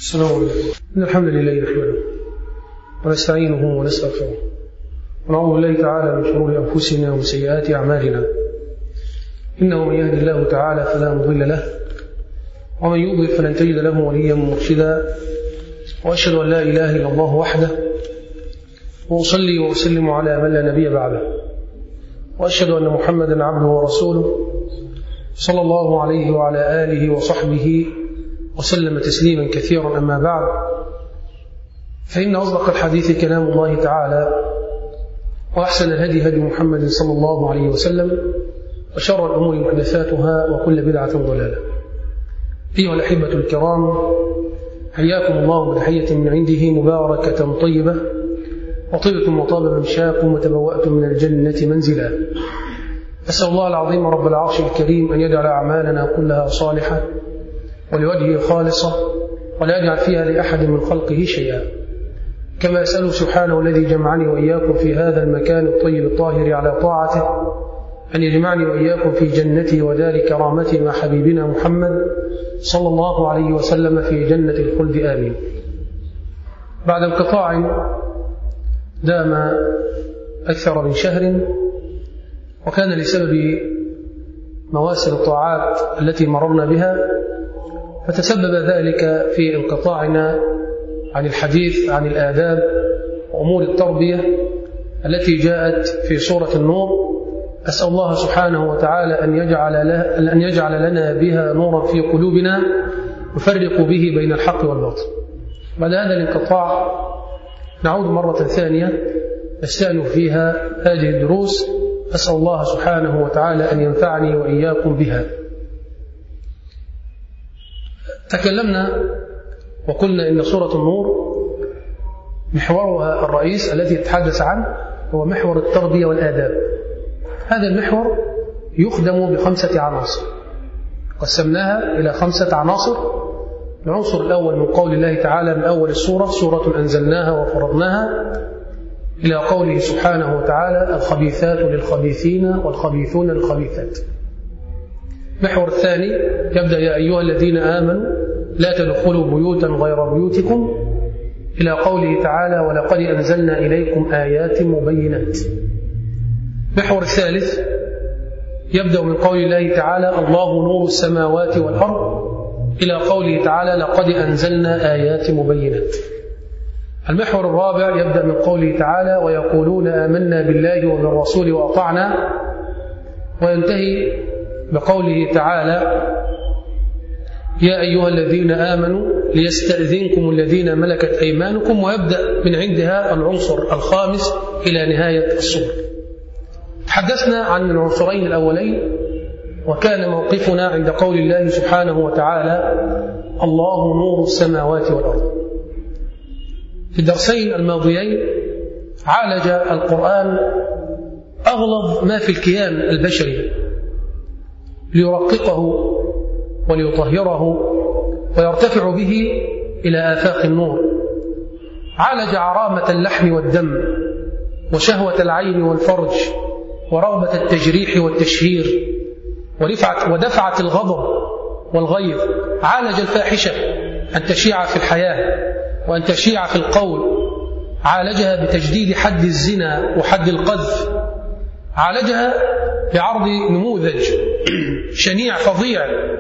السلام عليكم إن الحمد لله نحمده ونستعينه ونستغفره ونعوذ بالله تعالى من شرور أنفسنا وسيئات أعمالنا إنه من يهدي الله تعالى فلا مضل له ومن يضلل فلن تجد له وليا مرشدا وأشهد أن لا إله إلا الله وحده وأصلي وأسلم على من لا نبي بعده وأشهد أن محمدا عبده ورسوله صلى الله عليه وعلى آله وصحبه وسلم تسليما كثيرا أما بعد فإن أصدق الحديث كلام الله تعالى وأحسن الهدي هدي محمد صلى الله عليه وسلم وشر الأمور محدثاتها وكل بدعة ضلالة أيها الأحبة الكرام حياكم الله بتحية من عنده مباركة طيبة وطبتم وطاب ممشاكم وتبوأتم من الجنة منزلا أسأل الله العظيم رب العرش الكريم أن يجعل أعمالنا كلها صالحة ولوجهه خالصة ولا يجعل فيها لأحد من خلقه شيئا كما أسأله سبحانه الذي جمعني وإياكم في هذا المكان الطيب الطاهر على طاعته أن يجمعني وإياكم في جنته ودار كرامته مع حبيبنا محمد صلى الله عليه وسلم في جنة الخلد آمين بعد انقطاع دام أكثر من شهر وكان لسبب مواسم الطاعات التي مررنا بها فتسبب ذلك في انقطاعنا عن الحديث عن الآداب وأمور التربية التي جاءت في سورة النور أسأل الله سبحانه وتعالى أن يجعل, أن يجعل لنا بها نورا في قلوبنا نفرق به بين الحق والباطل بعد هذا الانقطاع نعود مرة ثانية نستأنف فيها هذه الدروس أسأل الله سبحانه وتعالى أن ينفعني وإياكم بها تكلمنا وقلنا إن سورة النور محورها الرئيس الذي يتحدث عنه هو محور التربية والآداب هذا المحور يخدم بخمسة عناصر قسمناها إلى خمسة عناصر العنصر الأول من قول الله تعالى من أول السورة سورة أنزلناها وفرضناها إلى قوله سبحانه وتعالى الخبيثات للخبيثين والخبيثون للخبيثات المحور الثاني يبدأ يا أيها الذين آمنوا لا تدخلوا بيوتا غير بيوتكم إلى قوله تعالى ولقد أنزلنا إليكم آيات مبينات المحور الثالث يبدأ من قول الله تعالى الله نور السماوات والأرض إلى قوله تعالى لقد أنزلنا آيات مبينات المحور الرابع يبدأ من قوله تعالى ويقولون آمنا بالله وبالرسول وأطعنا وينتهي بقوله تعالى يا أيها الذين آمنوا ليستأذنكم الذين ملكت أيمانكم ويبدأ من عندها العنصر الخامس إلى نهاية السورة تحدثنا عن العنصرين الأولين وكان موقفنا عند قول الله سبحانه وتعالى الله نور السماوات والأرض في الدرسين الماضيين عالج القرآن أغلظ ما في الكيان البشري ليرققه وليطهره ويرتفع به إلى آفاق النور عالج عرامة اللحم والدم وشهوة العين والفرج ورغبة التجريح والتشهير ورفعت ودفعت الغضب والغيظ عالج الفاحشة أن تشيع في الحياة وأن تشيع في القول عالجها بتجديد حد الزنا وحد القذف عالجها بعرض نموذج شنيع فظيع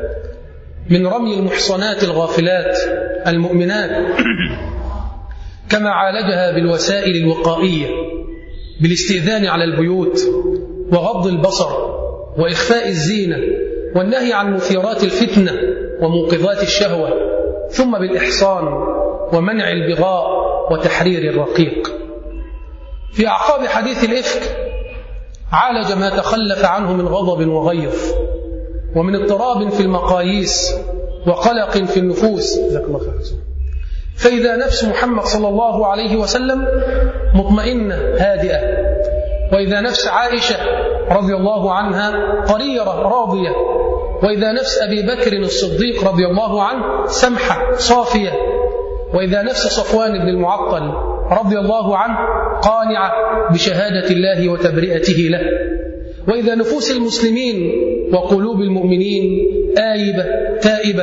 من رمي المحصنات الغافلات المؤمنات كما عالجها بالوسائل الوقائية بالاستئذان على البيوت وغض البصر وإخفاء الزينة والنهي عن مثيرات الفتنة وموقظات الشهوة ثم بالإحصان ومنع البغاء وتحرير الرقيق في أعقاب حديث الإفك عالج ما تخلف عنه من غضب وغيظ ومن اضطراب في المقاييس وقلق في النفوس جزاك الله خير فإذا نفس محمد صلى الله عليه وسلم مطمئنة هادئة وإذا نفس عائشة رضي الله عنها قريرة راضية وإذا نفس أبي بكر الصديق رضي الله عنه سمحة صافية وإذا نفس صفوان بن المعطل رضي الله عنه قانعة بشهادة الله وتبرئته له وإذا نفوس المسلمين وقلوب المؤمنين آيبة تائبة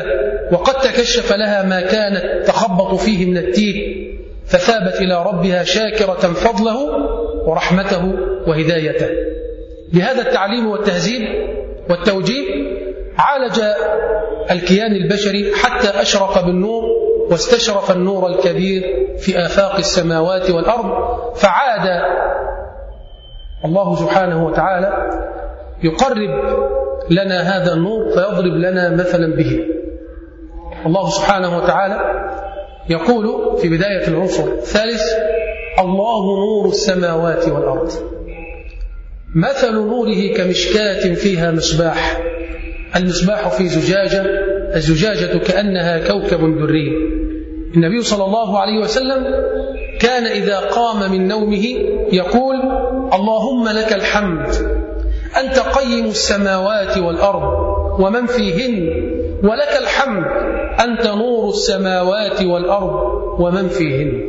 وقد تكشف لها ما كانت تخبط فيه من التيه فثابت إلى ربها شاكرة فضله ورحمته وهدايته بهذا التعليم والتهذيب والتوجيه عالج الكيان البشري حتى أشرق بالنور واستشرف النور الكبير في آفاق السماوات والأرض فعاد الله سبحانه وتعالى يقرب لنا هذا النور فيضرب لنا مثلا به الله سبحانه وتعالى يقول في بداية العنصر الثالث الله نور السماوات والأرض مثل نوره كمشكاة فيها مصباح المصباح في زجاجة الزجاجة كأنها كوكب دري النبي صلى الله عليه وسلم كان إذا قام من نومه يقول اللهم لك الحمد أنت قيم السماوات والأرض ومن فيهن ولك الحمد أنت نور السماوات والأرض ومن فيهن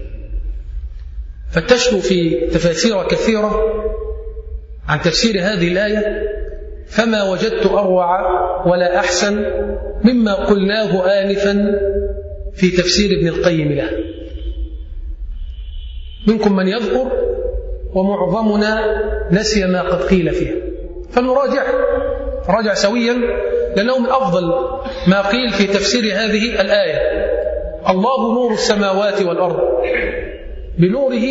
فتشلو في تفاسير كثيرة عن تفسير هذه الآية فما وجدت أروع ولا أحسن مما قلناه آنفا في تفسير ابن القيم له منكم من يذكر ومعظمنا نسي ما قد قيل فيها فنراجع راجع سويا لأنه من أفضل ما قيل في تفسير هذه الآية الله نور السماوات والأرض بنوره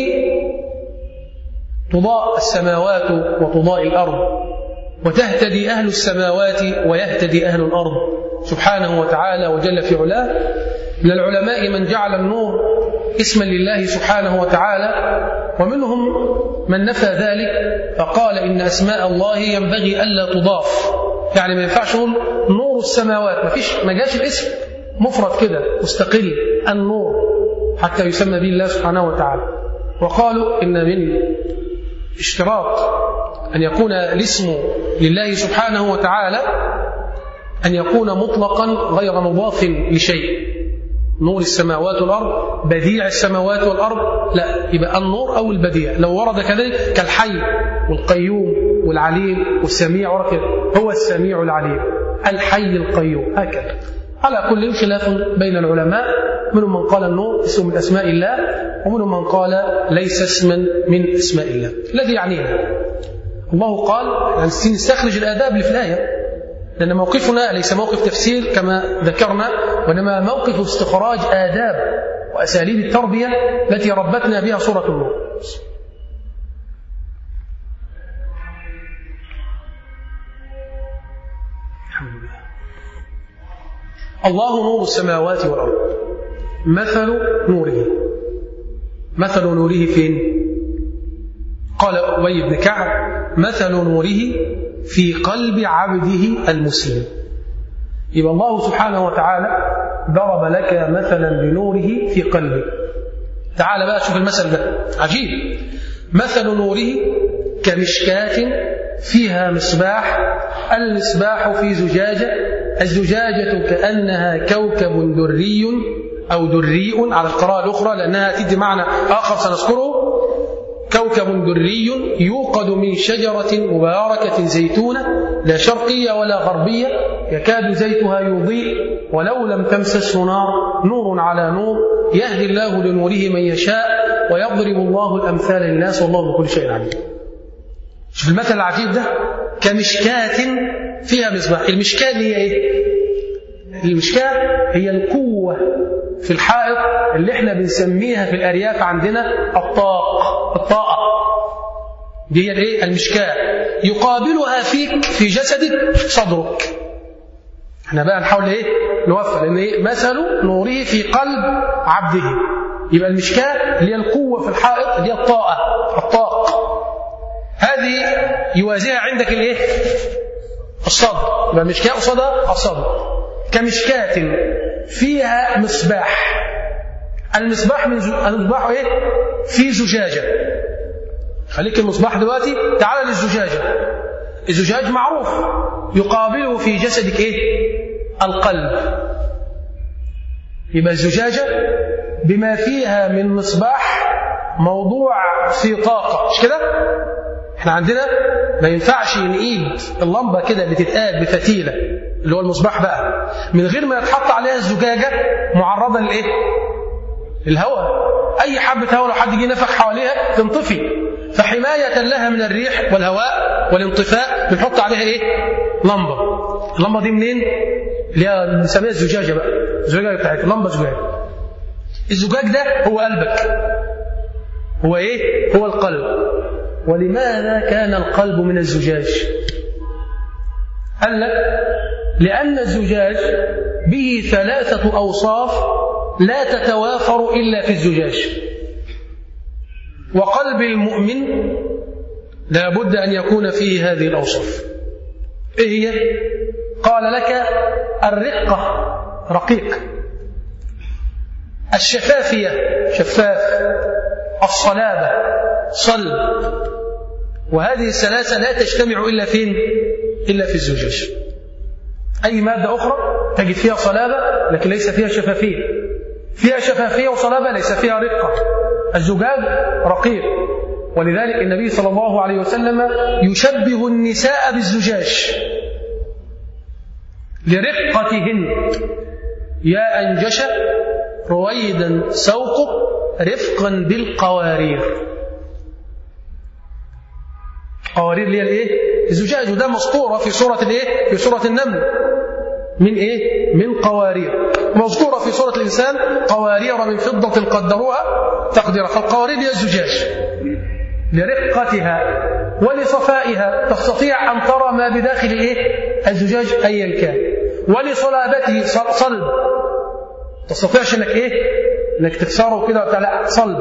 تضاء السماوات وتضاء الأرض وتهتدي أهل السماوات ويهتدي أهل الأرض سبحانه وتعالى وجل في علاه من العلماء من جعل النور اسما لله سبحانه وتعالى ومنهم من نفى ذلك فقال إن أسماء الله ينبغي ألا تضاف يعني ما ينفعش نقول نور السماوات ما فيش ما جاش الاسم مفرد كده مستقل النور حتى يسمى به الله سبحانه وتعالى وقالوا إن من اشتراط أن يكون الاسم لله سبحانه وتعالى أن يكون مطلقا غير مضاف لشيء نور السماوات والأرض بديع السماوات والأرض لا يبقى النور أو البديع لو ورد كذلك كالحي والقيوم والعليم والسميع ورد كده هو السميع العليم الحي القيوم هكذا على كل خلاف بين العلماء منهم من قال النور اسم من أسماء الله ومنهم من قال ليس اسما من أسماء الله الذي يعنينا الله قال يعني نستخرج الآداب اللي في الآية لأن موقفنا ليس موقف تفسير كما ذكرنا وإنما موقف استخراج آداب وأساليب التربية التي ربتنا بها سورة النور الله نور السماوات والأرض مثل نوره مثل نوره فين قال أبي بن كعب مثل نوره في قلب عبده المسلم يبقى الله سبحانه وتعالى ضرب لك مثلا بنوره في قلبك تعال بقى شوف المثل ده عجيب مثل نوره كمشكاة فيها مصباح المصباح في زجاجة الزجاجة كأنها كوكب دري أو دري على القراءة الأخرى لأنها تدي معنى آخر سنذكره كوكب دري يوقد من شجرة مباركة زيتونة لا شرقية ولا غربية يكاد زيتها يضيء ولو لم تمسسه نار نور على نور يهدي الله لنوره من يشاء ويضرب الله الأمثال للناس والله بكل شيء عليم شوف المثل العجيب ده كمشكاة فيها مصباح المشكاة هي ايه المشكاة هي القوة في الحائط اللي احنا بنسميها في الأرياف عندنا الطاق الطاقة دي هي الايه المشكاة يقابلها فيك في جسدك صدرك احنا بقى نحاول ايه نوفق لان ايه مثل نوره في قلب عبده يبقى المشكاة اللي هي القوة في الحائط اللي هي الطاقة الطاق هذه يوازيها عندك الايه الصدر يبقى المشكاة قصادها الصدر كمشكاة فيها مصباح المصباح من زو... المصباح ايه في زجاجة خليك المصباح دلوقتي تعال للزجاجة الزجاج معروف يقابله في جسدك ايه القلب يبقى الزجاجة بما فيها من مصباح موضوع في طاقة مش كده احنا عندنا ما ينفعش نقيد اللمبة كده اللي تتقاد بفتيلة اللي هو المصباح بقى من غير ما يتحط عليها الزجاجة معرضة لإيه؟ للهواء أي حبة هواء لو حد جه نفخ حواليها تنطفي فحماية لها من الريح والهواء والانطفاء بنحط عليها إيه؟ لمبة اللمبة دي منين؟ اللي هي بنسميها الزجاجة بقى الزجاجة بتاعتها لمبة زجاجة الزجاج ده هو قلبك هو إيه؟ هو القلب ولماذا كان القلب من الزجاج؟ قال لك لأن الزجاج به ثلاثة أوصاف لا تتوافر إلا في الزجاج وقلب المؤمن لا بد أن يكون فيه هذه الأوصاف إيه هي؟ قال لك الرقة رقيق الشفافية شفاف الصلابة صلب وهذه الثلاثة لا تجتمع إلا فين؟ إلا في الزجاج أي مادة أخرى تجد فيها صلابة لكن ليس فيها شفافية فيها شفافية وصلابة ليس فيها رقة الزجاج رقيق ولذلك النبي صلى الله عليه وسلم يشبه النساء بالزجاج لرقتهن يا أنجش رويدا سوقه رفقا بالقوارير قوارير اللي هي الايه الزجاج وده مسطوره في سوره الايه في سوره النمل من ايه من قوارير مذكوره في سوره الانسان قوارير من فضه قدروها تقديرا فالقوارير هي الزجاج لرقتها ولصفائها تستطيع ان ترى ما بداخل ايه الزجاج ايا كان ولصلابته صلب تستطيعش انك ايه انك تكسره كده لا صلب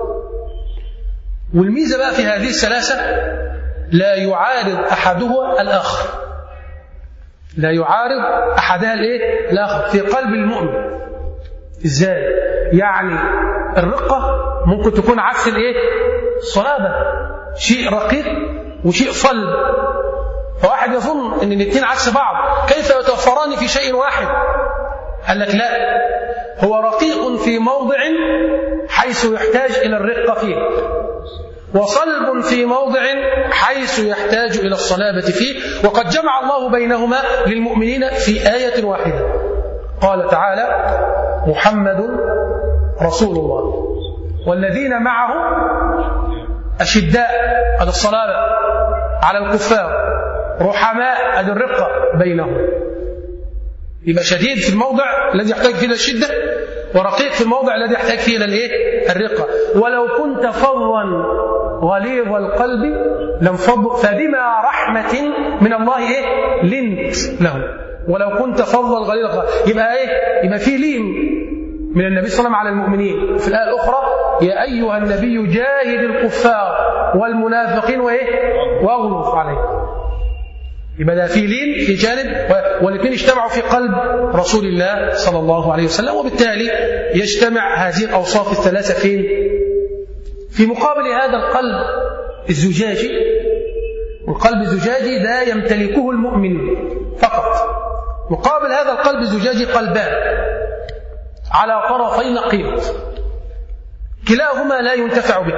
والميزه بقى في هذه الثلاثه لا يعارض احدها الاخر لا يعارض احدها الايه الاخر في قلب المؤمن ازاي يعني الرقه ممكن تكون عكس الايه الصلابه شيء رقيق وشيء صلب فواحد يظن ان الاثنين عكس بعض كيف يتوفران في شيء واحد قال لك لا هو رقيق في موضع حيث يحتاج الى الرقه فيه وصلب في موضع حيث يحتاج الى الصلابه فيه وقد جمع الله بينهما للمؤمنين في ايه واحده قال تعالى محمد رسول الله والذين معه اشداء على الصلابه على الكفار رحماء ادي الرقه بينهم يبقى شديد في الموضع الذي يحتاج فيه الى الشده ورقيق في الموضع الذي يحتاج فيه الى الايه الرقه ولو كنت فظا غليظ القلب لانفضوا فبما رحمة من الله ايه؟ لنت لهم ولو كنت فظا غليظ القلب يبقى ايه؟ يبقى في لين من النبي صلى الله عليه وسلم على المؤمنين في الآية الأخرى يا أيها النبي جاهد الكفار والمنافقين وإيه؟ واغلظ عليهم يبقى ده في لين في جانب والاثنين اجتمعوا في قلب رسول الله صلى الله عليه وسلم وبالتالي يجتمع هذه الأوصاف الثلاثة فين؟ في مقابل هذا القلب الزجاجي والقلب الزجاجي ده يمتلكه المؤمن فقط مقابل هذا القلب الزجاجي قلبان على طرفي نقيض كلاهما لا ينتفع به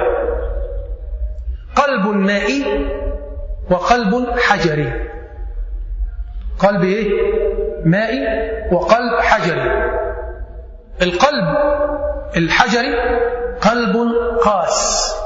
قلب مائي وقلب حجري قلب ايه مائي وقلب حجري القلب الحجري قلب قاس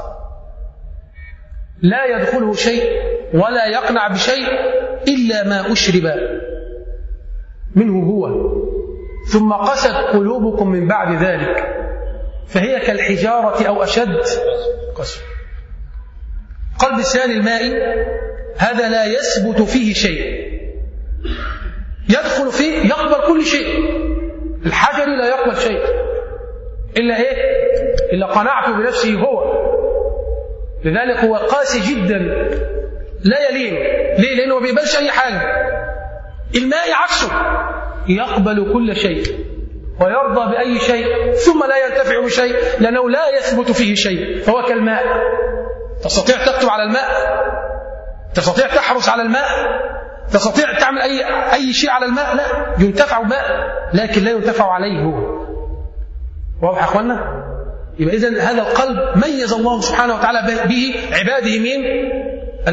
لا يدخله شيء ولا يقنع بشيء إلا ما أشرب منه هو ثم قست قلوبكم من بعد ذلك فهي كالحجارة أو أشد قسوة قلب الثاني المائي هذا لا يثبت فيه شيء يدخل فيه يقبل كل شيء الحجر لا يقبل شيء إلا إيه إلا قناعته بنفسه هو لذلك هو قاسي جدا لا يلين ليه لأنه ما بيقبلش أي حاجة الماء عكسه يقبل كل شيء ويرضى بأي شيء ثم لا ينتفع بشيء لأنه لا يثبت فيه شيء فهو كالماء تستطيع تكتب على الماء تستطيع تحرس على الماء تستطيع تعمل أي, أي شيء على الماء لا ينتفع ماء لكن لا ينتفع عليه هو واضح يا أخوانا يبقى إذن هذا القلب ميز الله سبحانه وتعالى به عباده مين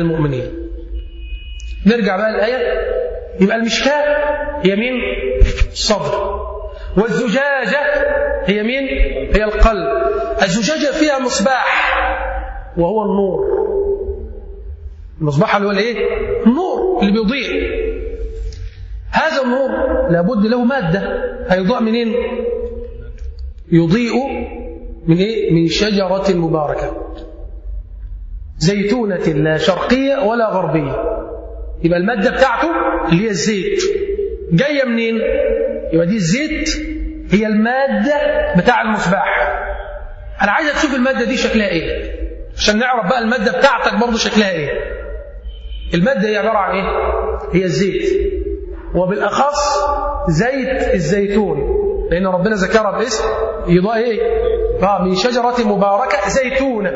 المؤمنين نرجع بقى الآية يبقى المشكاة هي مين الصدر والزجاجة هي مين؟ هي القلب الزجاجة فيها مصباح وهو النور المصباح اللي هو الايه؟ النور اللي بيضيء هذا النور لابد له مادة هيضاء منين؟ يضيء من ايه؟ من شجرة مباركة زيتونة لا شرقية ولا غربية يبقى المادة بتاعته اللي هي الزيت جاية منين؟ يبقى دي الزيت هي المادة بتاع المصباح أنا عايز تشوف المادة دي شكلها إيه عشان نعرف بقى المادة بتاعتك برضو شكلها إيه المادة هي عبارة عن إيه؟ هي الزيت وبالأخص زيت الزيتون لأن ربنا ذكرها باسم يضاء إيه؟ آه من شجرة مباركة زيتونة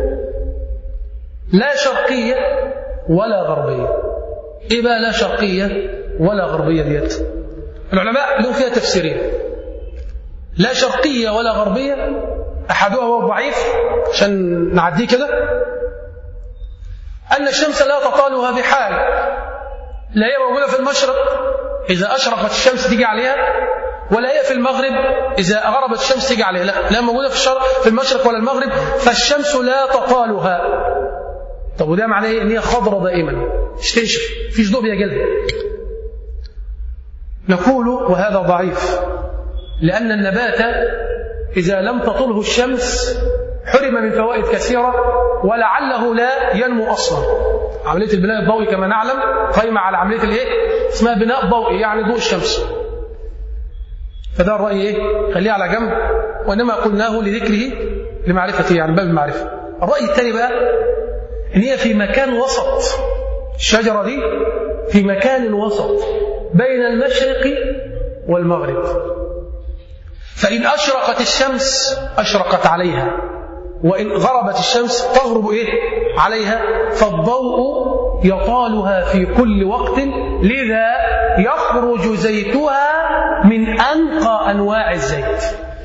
لا شرقية ولا غربية إيه بقى لا شرقية ولا غربية ديت العلماء لهم فيها تفسيرين لا شرقية ولا غربية أحدها هو الضعيف عشان نعديه كده أن الشمس لا تطالها بحال لا هي موجودة في المشرق إذا أشرقت الشمس تيجي عليها ولا هي في المغرب إذا غربت الشمس تيجي عليها لا لا موجودة في الشرق في المشرق ولا المغرب فالشمس لا تطالها طب وده معناه إيه؟ إن هي خضرة دائما مش تنشف فيش ضوء بيجي لها نقول وهذا ضعيف لأن النبات إذا لم تطله الشمس حرم من فوائد كثيرة ولعله لا ينمو أصلا عملية البناء الضوئي كما نعلم قائمة على عملية الإيه؟ اسمها بناء ضوئي يعني ضوء الشمس فده الرأي إيه؟ خليه على جنب وإنما قلناه لذكره لمعرفته يعني باب المعرفة الرأي الثاني بقى إن هي في مكان وسط الشجرة دي في مكان وسط بين المشرق والمغرب فإن أشرقت الشمس أشرقت عليها وإن غربت الشمس تغرب إيه؟ عليها فالضوء يطالها في كل وقت لذا يخرج زيتها من أنقى أنواع الزيت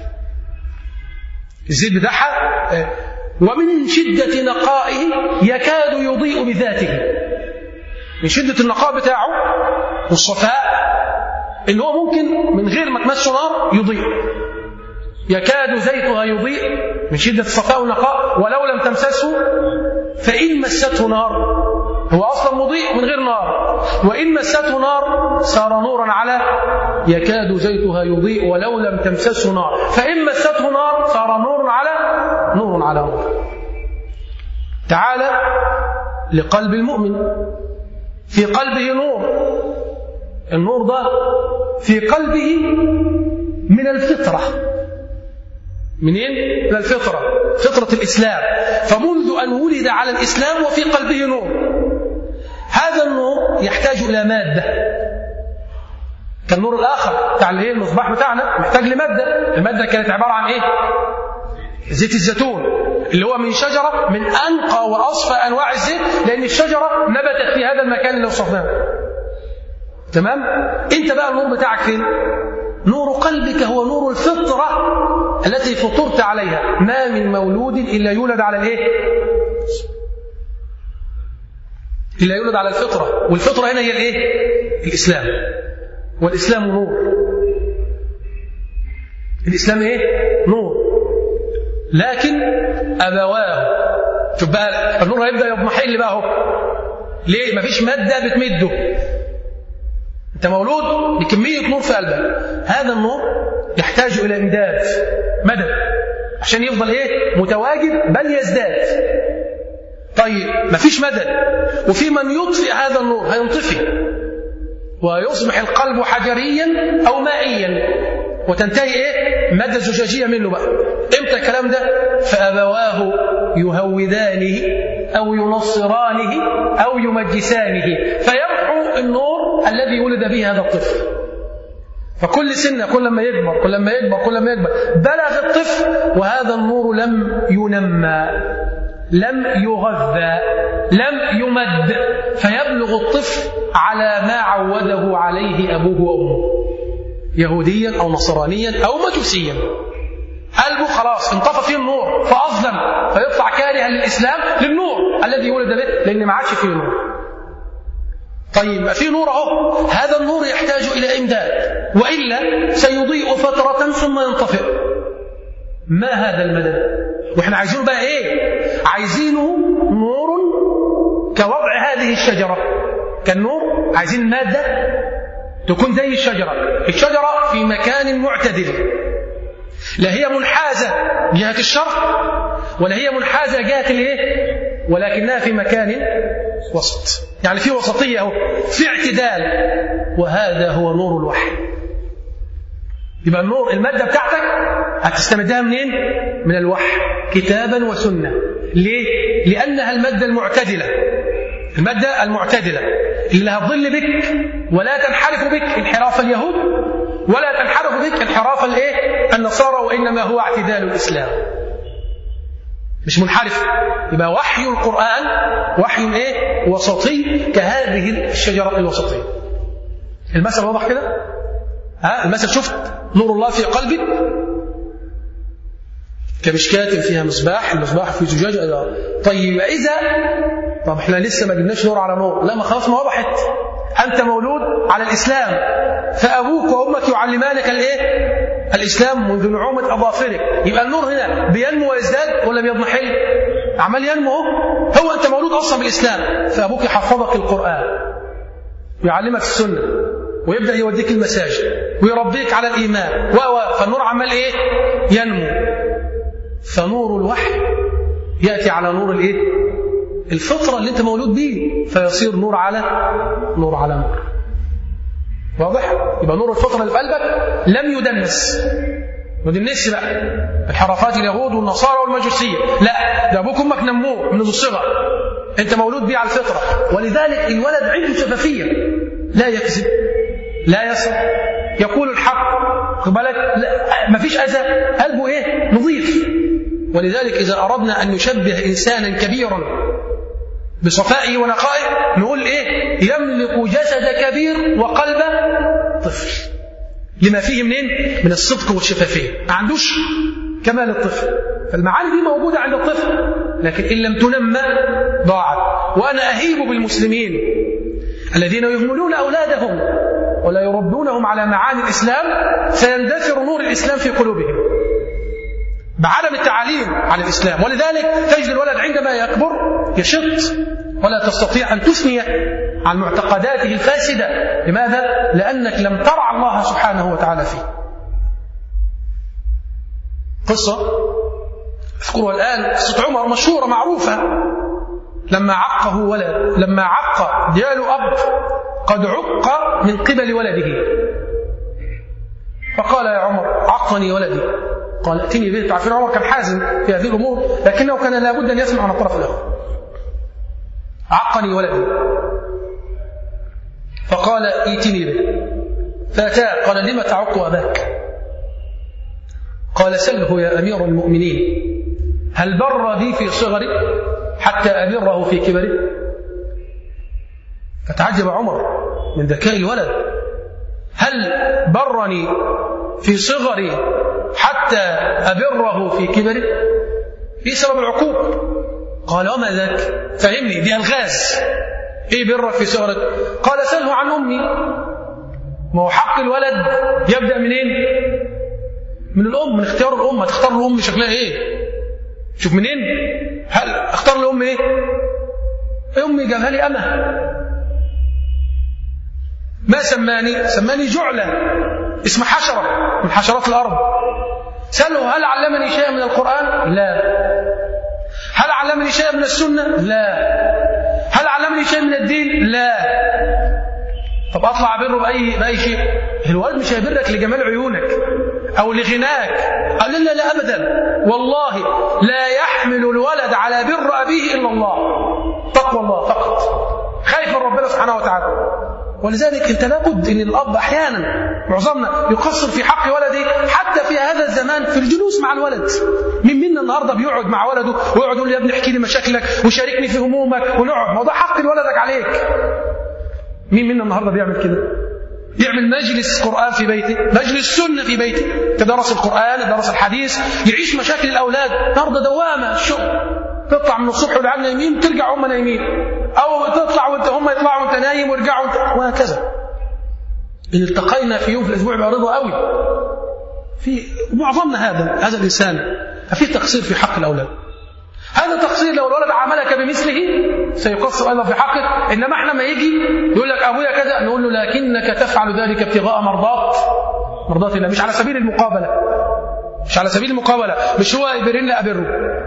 الزيت بتاعها ومن شدة نقائه يكاد يضيء بذاته من شدة النقاء بتاعه والصفاء ان هو ممكن من غير ما تمسه نار يضيء يكاد زيتها يضيء من شدة الصفاء والنقاء ولو لم تمسسه فإن مسته نار هو أصلا مضيء من غير نار وإن مسته نار صار نورا على يكاد زيتها يضيء ولو لم تمسسه نار فإن مسته نار صار نور على نور على نور تعالى لقلب المؤمن في قلبه نور النور ده في قلبه من الفطرة منين؟ من الفطرة فطرة الإسلام فمنذ أن ولد على الإسلام وفي قلبه نور هذا النور يحتاج إلى مادة كالنور الآخر بتاع الايه المصباح بتاعنا محتاج لمادة المادة كانت عبارة عن إيه؟ زيت الزيتون اللي هو من شجرة من أنقى وأصفى أنواع الزيت لأن الشجرة نبتت في هذا المكان اللي وصفناه تمام انت بقى النور بتاعك فين نور قلبك هو نور الفطرة التي فطرت عليها ما من مولود إلا يولد على الايه إلا يولد على الفطرة والفطرة هنا هي الايه الإسلام والإسلام نور الإسلام ايه نور لكن أبواه شوف بقى النور هيبدأ يضمحل بقى اهو ليه مفيش مادة بتمده انت مولود بكمية نور في قلبك هذا النور يحتاج إلى إمداد مدد عشان يفضل إيه متواجد بل يزداد طيب مفيش مدد وفي من يطفئ هذا النور هينطفي ويصبح القلب حجريا أو مائيا وتنتهي إيه مادة زجاجية منه بقى إمتى الكلام ده فأبواه يهودانه أو ينصرانه أو يمجسانه فيمحو النور الذي ولد به هذا الطفل فكل سنة كل ما يكبر كل ما يكبر كل ما يكبر بلغ الطفل وهذا النور لم ينمى لم يغذى لم يمد فيبلغ الطفل على ما عوده عليه أبوه وأمه يهوديا أو نصرانيا أو مجوسيا قلبه خلاص انطفى فيه النور فأظلم فيطلع كارها للإسلام للنور الذي ولد به لأن ما عادش فيه نور طيب في نور اهو هذا النور يحتاج الى امداد والا سيضيء فتره ثم ينطفئ ما هذا المدد واحنا عايزينه بقى ايه عايزينه نور كوضع هذه الشجره كالنور عايزين ماده تكون زي الشجره الشجره في مكان معتدل لا هي منحازه جهه الشرق ولا هي منحازه جهه الايه ولكنها في مكان وسط يعني في وسطيه اهو في اعتدال وهذا هو نور الوحي يبقى النور الماده بتاعتك هتستمدها منين من الوحي كتابا وسنه ليه لانها الماده المعتدله الماده المعتدله اللي هتضل بك ولا تنحرف بك انحراف اليهود ولا تنحرف بك انحراف الايه النصارى وانما هو اعتدال الاسلام مش منحرف يبقى وحي القرآن وحي ايه وسطي كهذه الشجرة الوسطية المثل واضح كده ها المثل شفت نور الله في قلبك كمشكاة فيها مصباح المصباح في زجاج طيب إذا طب احنا لسه ما جبناش نور على نور لا ما خلاص ما وضحت أنت مولود على الإسلام فأبوك وأمك يعلمانك الإيه؟ الإسلام منذ نعومة أظافرك يبقى النور هنا بينمو ويزداد ولا بيضمحل؟ عمال ينمو هو أنت مولود أصلا بالإسلام فأبوك يحفظك القرآن ويعلمك السنة ويبدأ يوديك المساجد ويربيك على الإيمان و فالنور عمال إيه؟ ينمو فنور الوحي يأتي على نور الإيه؟ الفطرة اللي أنت مولود بيه فيصير نور على نور على نور واضح؟ يبقى نور الفطرة اللي في قلبك لم يدنس ما يدنسش بقى انحرافات اليهود والنصارى والمجوسية لا ده أبوك وأمك نموه من الصغر أنت مولود بيه على الفطرة ولذلك الولد عنده شفافية لا يكذب لا يسرق يقول الحق خد بالك ما فيش أذى قلبه إيه نظيف ولذلك إذا أردنا أن نشبه إنسانا كبيرا بصفائه ونقائه نقول إيه يملك جسد كبير وقلب طفل لما فيه منين من الصدق والشفافية ما عندوش كمال الطفل فالمعاني دي موجودة عند الطفل لكن إن لم تنمى ضاعت وأنا أهيب بالمسلمين الذين يهملون أولادهم ولا يربونهم على معاني الإسلام سيندثر نور الإسلام في قلوبهم بعدم التعاليم عن الإسلام ولذلك تجد الولد عندما يكبر يشط ولا تستطيع أن تثني عن معتقداته الفاسدة لماذا؟ لأنك لم ترع الله سبحانه وتعالى فيه قصة أذكرها الآن قصة عمر مشهورة معروفة لما عقه ولد لما عق ديال أب قد عق من قبل ولده فقال يا عمر عقني ولدي قال ائتني به تعرفين عمر كان حازم في هذه الامور لكنه كان لابد ان يسمع عن الطرف الاخر عقني ولدي فقال ائتني به فاتاه قال لم تعق اباك قال سله يا امير المؤمنين هل بر بي في صغري حتى ابره في كبري فتعجب عمر من ذكاء الولد هل برني في صغري حتى أبره في كبره في سبب العقوق قال وما ذاك فهمني دي الغاز ايه برك في صغرك قال سله عن امي ما هو حق الولد يبدا منين من الام من اختيار الام هتختار الام شكلها ايه شوف منين هل اختار الام ايه امي جابها لي امه ما سماني سماني جعلة اسم حشرة من حشرات الأرض سأله هل علمني شيئا من القرآن لا هل علمني شيئا من السنة لا هل علمني شيء من الدين لا طب أطلع أبره بأي, بأي شيء الولد مش هيبرك لجمال عيونك أو لغناك قال لا لا أبدا والله لا يحمل الولد على بر أبيه إلا الله تقوى الله فقط خايف من ربنا سبحانه وتعالى ولذلك انت لابد ان الاب احيانا معظمنا يقصر في حق ولده حتى في هذا الزمان في الجلوس مع الولد من منا النهارده بيقعد مع ولده ويقعد يقول يا ابني احكي لي مشاكلك وشاركني في همومك ونقعد ما ده حق ولدك عليك مين منا النهارده بيعمل كده يعمل مجلس قرآن في بيته مجلس سنة في بيته تدرس القرآن يدرس الحديث يعيش مشاكل الأولاد النهارده دوامة الشغل تطلع من الصبح والعيال نايمين ترجع هم نايمين او تطلع وانت هم يطلعوا وانت نايم ويرجعوا وانت وهكذا ان التقينا في يوم في الاسبوع يبقى رضا قوي في معظمنا هذا هذا الانسان ففي تقصير في حق الاولاد هذا تقصير لو الولد عملك بمثله سيقصر ايضا في حقك انما احنا ما يجي يقول لك ابويا كذا نقول له لكنك تفعل ذلك ابتغاء مرضات مرضات الله مش على سبيل المقابله مش على سبيل المقابله مش هو يبرني ابره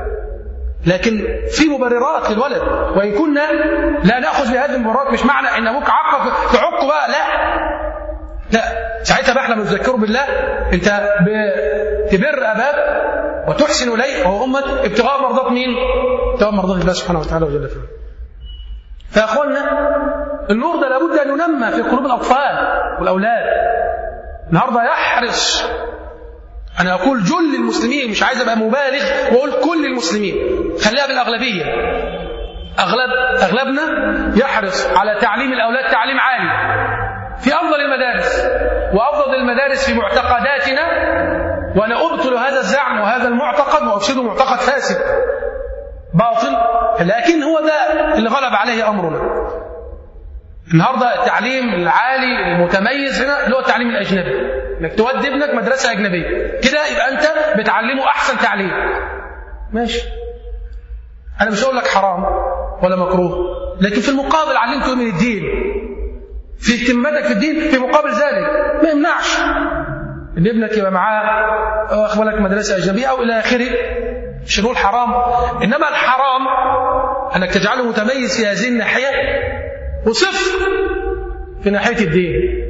لكن في مبررات للولد وان كنا لا ناخذ بهذه المبررات مش معنى ان ابوك عق تعق بقى لا لا ساعتها بقى احنا بنذكره بالله انت بتبر اباك وتحسن اليه وهو امك ابتغاء مرضات مين؟ ابتغاء مرضات الله سبحانه وتعالى وجل في فيا اخوانا النور ده لابد ان ينمى في قلوب الاطفال والاولاد النهارده يحرص انا اقول جل المسلمين مش عايز ابقى مبالغ واقول كل المسلمين خليها بالاغلبيه اغلب اغلبنا يحرص على تعليم الاولاد تعليم عالي في افضل المدارس وافضل المدارس في معتقداتنا وانا ابطل هذا الزعم وهذا المعتقد وافسده معتقد فاسد باطل لكن هو ده اللي غلب عليه امرنا النهارده التعليم العالي المتميز هنا اللي هو التعليم الاجنبي انك تودي ابنك مدرسه اجنبيه كده يبقى انت بتعلمه احسن تعليم ماشي انا مش هقول لك حرام ولا مكروه لكن في المقابل علمته من الدين في اهتماماتك في الدين في مقابل ذلك ما يمنعش ان ابنك يبقى معاه واخد بالك مدرسه اجنبيه او الى اخره مش نقول حرام انما الحرام انك تجعله متميز في هذه الناحيه وصفر في ناحيه الدين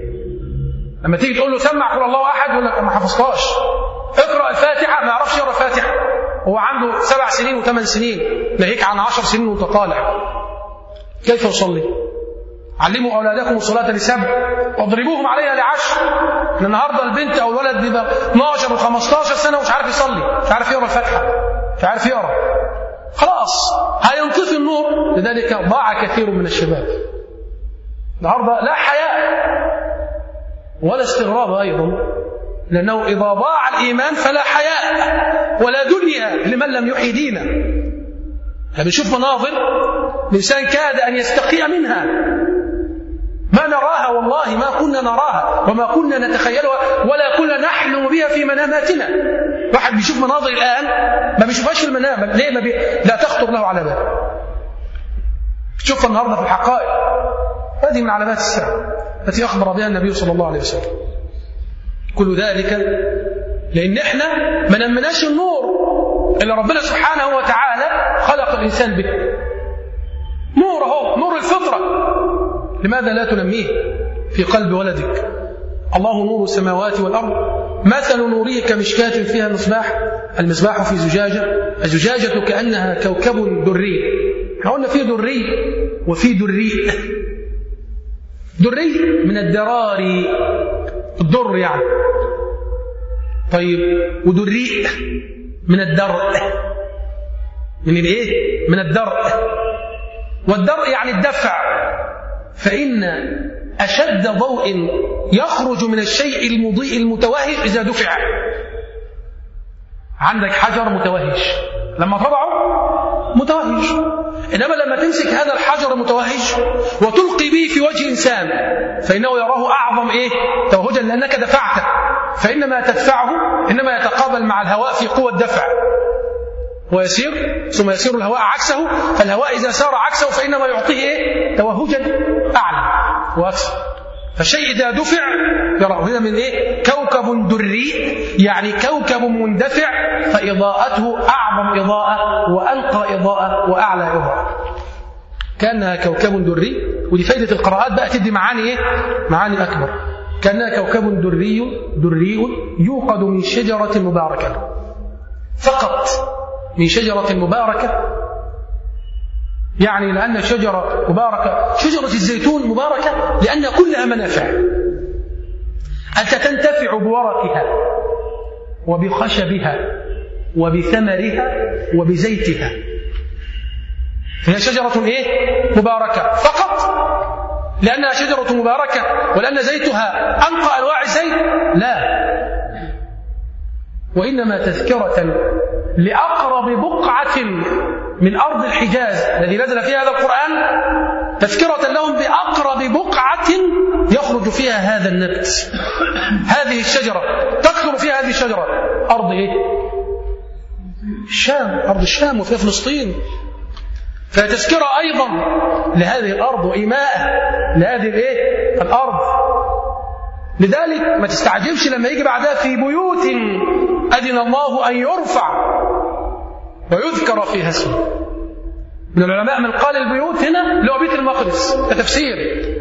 لما تيجي تقول له سمع قول الله احد يقول لك ما حفظتهاش اقرا الفاتحه ما يعرفش يقرا الفاتحه هو عنده سبع سنين وثمان سنين ناهيك عن عشر سنين وانت طالع كيف يصلي؟ علموا اولادكم الصلاه لسبع واضربوهم عليها لعشر النهارده البنت او الولد بيبقى 12 و15 سنه ومش عارف يصلي مش عارف يقرا الفاتحه مش عارف يقرا خلاص هينطفي النور لذلك ضاع كثير من الشباب النهارده لا حياء ولا استغراب ايضا لانه اذا ضاع الايمان فلا حياء ولا دنيا لمن لم يحيي دينا بنشوف مناظر الانسان كاد ان يستقي منها ما نراها والله ما كنا نراها وما كنا نتخيلها ولا كنا نحلم بها في مناماتنا واحد بيشوف مناظر الآن ما بيشوفهاش في المنام ليه ما بي... لا تخطر له على بال تشوفها النهارده في الحقائق هذه من علامات الساعة التي أخبر بها النبي صلى الله عليه وسلم كل ذلك لأن احنا ما نمناش النور اللي ربنا سبحانه وتعالى خلق الإنسان به نور اهو نور الفطرة لماذا لا تنميه في قلب ولدك الله نور السماوات والأرض مثل نوره كمشكاة فيها مصباح المصباح في زجاجة الزجاجة كأنها كوكب دري احنا قلنا في دري وفي دري دري من الدراري الدر يعني طيب ودري من الدرء من الايه من الدرء والدرء يعني الدفع فإن أشد ضوء يخرج من الشيء المضيء المتوهج إذا دفع عندك حجر متوهج لما تضعه متوهج إنما لما تمسك هذا الحجر المتوهج وتلقي به في وجه إنسان فإنه يراه أعظم إيه توهجا لأنك دفعته فإنما تدفعه إنما يتقابل مع الهواء في قوة دفع ويسير ثم يسير الهواء عكسه فالهواء إذا سار عكسه فإنما يعطيه إيه؟ توهجا أعلى وأكثر فالشيء إذا دفع يراه هنا من إيه؟ كوكب دري يعني كوكب مندفع فإضاءته أعظم إضاءة وأنقى إضاءة وأعلى إضاءة كأنها كوكب دري ودي فائدة القراءات بقى تدي معاني إيه؟ معاني أكبر كأنها كوكب دري دري يوقد من شجرة مباركة فقط من شجرة مباركة يعني لأن شجرة مباركة شجرة الزيتون مباركة لأن كلها منافع أنت تنتفع بورقها وبخشبها وبثمرها وبزيتها هي شجرة إيه؟ مباركة فقط لأنها شجرة مباركة ولأن زيتها أنقى أنواع الزيت لا وإنما تذكرة لأقرب بقعة من أرض الحجاز الذي نزل فيها هذا القرآن تذكرة لهم بأقرب بقعة يخرج فيها هذا النبت هذه الشجرة تكثر فيها هذه الشجرة أرض إيه؟ الشام أرض الشام وفيها فلسطين فتذكرة أيضا لهذه الأرض وإيماء لهذه الإيه؟ الأرض لذلك ما تستعجبش لما يجي بعدها في بيوت أذن الله أن يرفع ويذكر فيها اسمه من العلماء من قال البيوت هنا اللي هو بيت المقدس كتفسير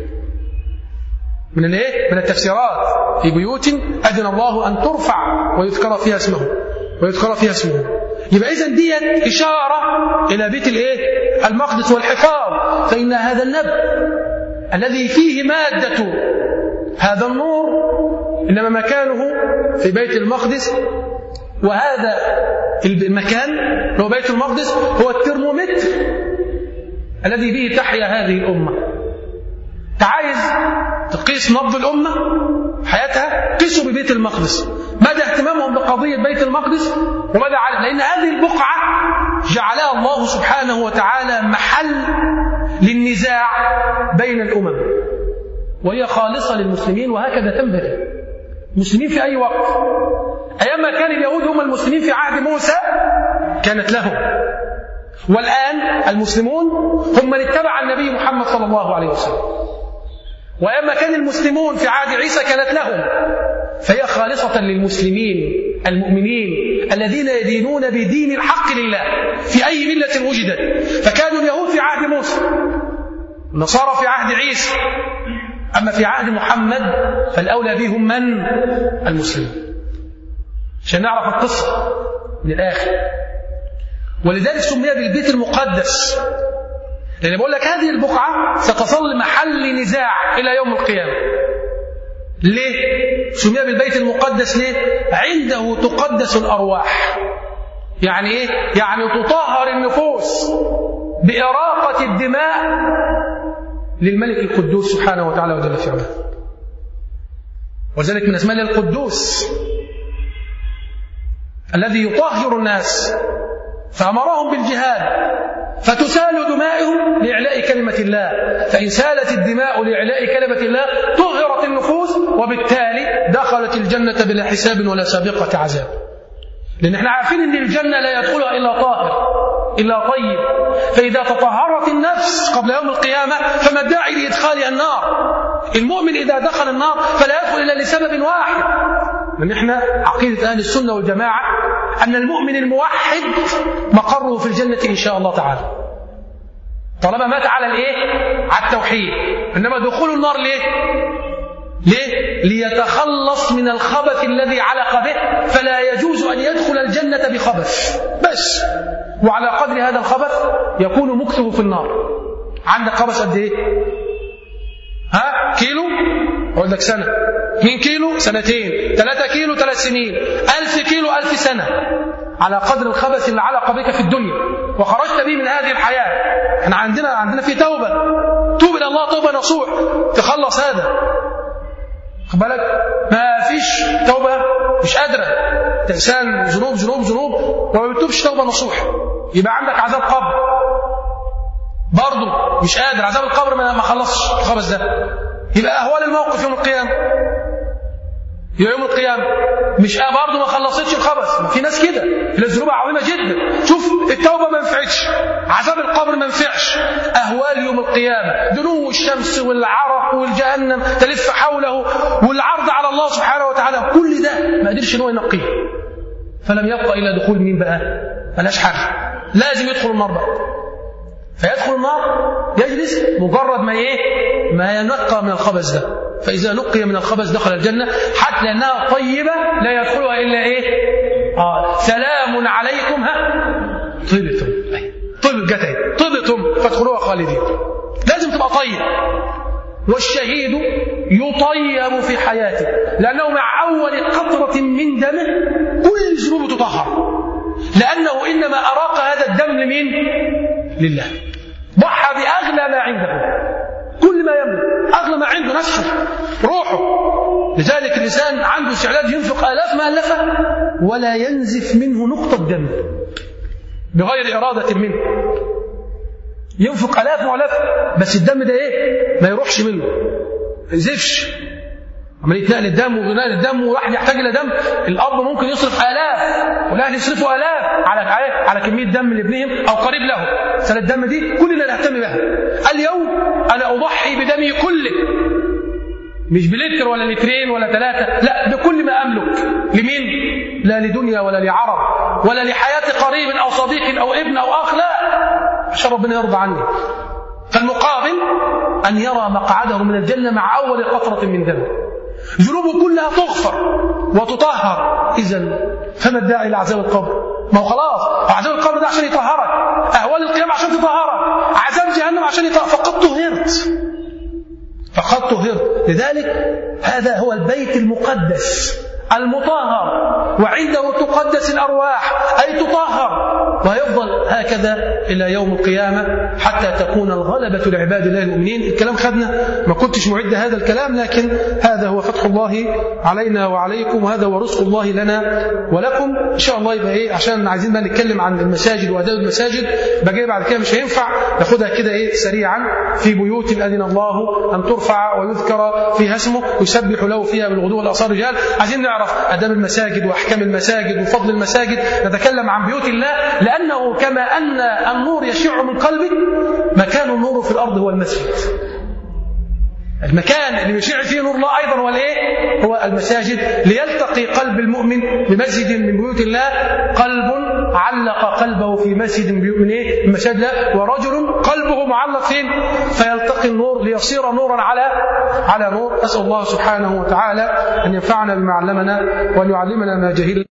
من الايه؟ من التفسيرات في بيوت أذن الله أن ترفع ويذكر فيها اسمه ويذكر فيها اسمه يبقى إذا ديت إشارة إلى بيت الايه؟ المقدس والحفاظ فإن هذا النبي الذي فيه مادة هذا النور إنما مكانه في بيت المقدس وهذا المكان هو بيت المقدس هو الترمومتر الذي به تحيا هذه الأمة تعايز تقيس نبض الأمة حياتها قيسوا ببيت المقدس مدى اهتمامهم بقضية بيت المقدس ومدى عالم لأن هذه البقعة جعلها الله سبحانه وتعالى محل للنزاع بين الأمم وهي خالصة للمسلمين وهكذا تنبغي المسلمين في أي وقت أيام ما كان اليهود هم المسلمين في عهد موسى كانت لهم والآن المسلمون هم من اتبع النبي محمد صلى الله عليه وسلم وأيام ما كان المسلمون في عهد عيسى كانت لهم فهي خالصة للمسلمين المؤمنين الذين يدينون بدين الحق لله في أي ملة وجدت فكانوا اليهود في عهد موسى النصارى في عهد عيسى أما في عهد محمد فالأولى بهم من؟ المسلمين عشان نعرف القصة من الآخر ولذلك سمي بالبيت المقدس لأن بقول لك هذه البقعة ستظل محل نزاع إلى يوم القيامة ليه؟ سمي بالبيت المقدس ليه؟ عنده تقدس الأرواح يعني إيه؟ يعني تطهر النفوس بإراقة الدماء للملك القدوس سبحانه وتعالى وجل في علاه وذلك من اسماء القدوس الذي يطهر الناس فأمرهم بالجهاد فتسال دمائهم لإعلاء كلمة الله فإن سالت الدماء لإعلاء كلمة الله طهرت النفوس وبالتالي دخلت الجنة بلا حساب ولا سابقة عذاب لأن احنا عارفين أن الجنة لا يدخلها إلا طاهر إلا طيب فإذا تطهرت النفس قبل يوم القيامة فما الداعي لإدخالها النار المؤمن إذا دخل النار فلا يدخل إلا لسبب واحد من احنا عقيدة أهل السنة والجماعة أن المؤمن الموحد مقره في الجنة إن شاء الله تعالى طالما مات على الايه على التوحيد انما دخول النار ليه ليه ليتخلص من الخبث الذي علق به فلا يجوز ان يدخل الجنه بخبث بس وعلى قدر هذا الخبث يكون مكثه في النار عندك خبث قد ايه ها كيلو اقول لك سنه 2 كيلو سنتين 3 كيلو ثلاث سنين 1000 كيلو ألف سنه على قدر الخبث اللي علق بك في الدنيا وخرجت به من هذه الحياه احنا عندنا عندنا في توبه توب الى الله توبه نصوح تخلص هذا خد بالك ما فيش توبه مش قادره انسان ذنوب ذنوب ذنوب وما بتوبش توبه نصوح يبقى عندك عذاب قبر برضه مش قادر عذاب القبر ما خلصش الخبث ده يبقى اهوال الموقف يوم القيامه يوم القيامة مش آه برضه ما خلصتش الخبث في ناس كده الذنوب عظيمة جدا شوف التوبة ما نفعتش عذاب القبر ما نفعش أهوال يوم القيامة دنو الشمس والعرق والجهنم تلف حوله والعرض على الله سبحانه وتعالى كل ده ما قدرش ان هو ينقيه فلم يبقى إلا دخول مين بقى ملاش حل لازم يدخل النار بقى فيدخل النار يجلس مجرد ما ايه ما ينقى من الخبث ده فإذا نقي من الخبث دخل الجنة حتى لأنها طيبة لا يدخلها إلا إيه آه سلام عليكم ها طيبتم طيب جت طيبتم فادخلوها خالدين لازم تبقى طيب والشهيد يطيب في حياته لأنه مع أول قطرة من دمه كل ذنوبه تطهر لأنه إنما أراق هذا الدم لمين؟ لله ضحى بأغلى ما عنده كل ما يملك أغلى ما عنده نفسه روحه لذلك الإنسان عنده استعداد ينفق آلاف مؤلفة ولا ينزف منه نقطة دم بغير إرادة منه ينفق آلاف وآلاف بس الدم ده إيه ما يروحش منه ما ينزفش عملية نقل الدم ونقل الدم وواحد يحتاج إلى دم الأب ممكن يصرف آلاف والأهل يصرفوا آلاف على على على كمية دم لابنهم أو قريب له سنة الدم دي كلنا نهتم بها اليوم أنا أضحي بدمي كله مش بلتر ولا لترين ولا ثلاثة لا بكل ما أملك لمين؟ لا لدنيا ولا لعرب ولا لحياة قريب أو صديق أو ابن أو أخ لا عشان ربنا يرضى عني فالمقابل أن يرى مقعده من الجنة مع أول قطرة من دم ذنوبه كلها تغفر وتطهر إذا فما الداعي لعذاب القبر ما هو خلاص عذاب القبر ده عشان يطهرك أهوال القيامة عشان تطهرك عذاب جهنم عشان يطهرك فقد طهرت فقد طهرت لذلك هذا هو البيت المقدس المطهر وعنده تقدس الأرواح أي تطهر ويفضل هكذا إلى يوم القيامة حتى تكون الغلبة لعباد الله المؤمنين الكلام خدنا ما كنتش معد هذا الكلام لكن هذا هو فتح الله علينا وعليكم وهذا هو رزق الله لنا ولكم إن شاء الله يبقى إيه عشان عايزين بقى نتكلم عن المساجد وآداب المساجد بقى بعد كده مش هينفع ناخدها كده إيه سريعا في بيوت أذن الله أن ترفع ويذكر فيها اسمه يسبح له فيها بالغدو والآصال رجال عايزين نعرف آداب المساجد وأحكام المساجد وفضل المساجد نتكلم عن بيوت الله لأنه كما أن النور يشع من قلبك مكان النور في الأرض هو المسجد المكان اللي يشع فيه نور الله أيضا هو الإيه؟ هو المساجد ليلتقي قلب المؤمن بمسجد من بيوت الله قلب علق قلبه في مسجد من إيه؟ المساجد الله ورجل قلبه معلق فين؟ فيلتقي النور ليصير نورا على على نور أسأل الله سبحانه وتعالى أن ينفعنا بما علمنا وأن يعلمنا ما جهلنا